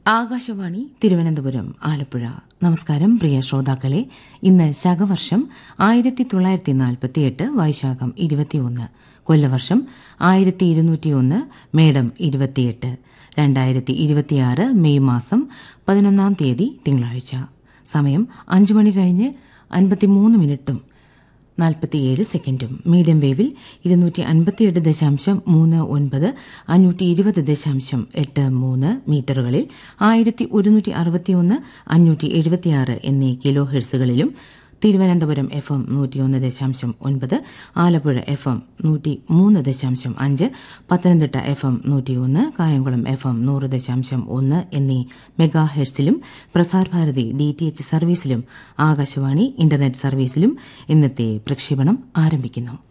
ആകാശവാണി തിരുവനന്തപുരം ആലപ്പുഴ നമസ്കാരം പ്രിയ ശ്രോതാക്കളെ ഇന്ന് ശകവർഷം ആയിരത്തി തൊള്ളായിരത്തി നാൽപ്പത്തിയെട്ട് വൈശാഖം ഇരുപത്തിയൊന്ന് കൊല്ലവർഷം ആയിരത്തി ഇരുന്നൂറ്റിയൊന്ന് മേടം ഇരുപത്തിയെട്ട് രണ്ടായിരത്തി ഇരുപത്തിയാറ് മെയ് മാസം പതിനൊന്നാം തീയതി തിങ്കളാഴ്ച സമയം അഞ്ചു മണി കഴിഞ്ഞ് അൻപത്തിമൂന്ന് മിനിറ്റും നാൽപ്പത്തിയേഴ് സെക്കൻഡും മീഡിയം വേവിൽ ഇരുന്നൂറ്റി അൻപത്തിയെട്ട് ദശാംശം മൂന്ന് ഒൻപത് അഞ്ഞൂറ്റി ഇരുപത് ദശാംശം എട്ട് മൂന്ന് മീറ്ററുകളിൽ ആയിരത്തി ഒരുന്നൂറ്റി അറുപത്തിയൊന്ന് അഞ്ഞൂറ്റി എഴുപത്തിയാറ് എന്നീ കിലോ ഹെർസുകളിലും തിരുവനന്തപുരം എഫ് എം നൂറ്റിയൊന്ന് ദശാംശം ഒൻപത് ആലപ്പുഴ എഫ് എം നൂറ്റി മൂന്ന് ദശാംശം അഞ്ച് പത്തനംതിട്ട എഫ് എം നൂറ്റിയൊന്ന് കായംകുളം എഫ് എം നൂറ് ദശാംശം ഒന്ന് എന്നീ മെഗാ ഹെർസിലും Prasar Bharati D T H സർവീസിലും ആകാശവാണി ഇന്റർനെറ്റ് സർവീസിലും ഇന്നത്തെ പ്രക്ഷേപണം ആരംഭിക്കുന്നു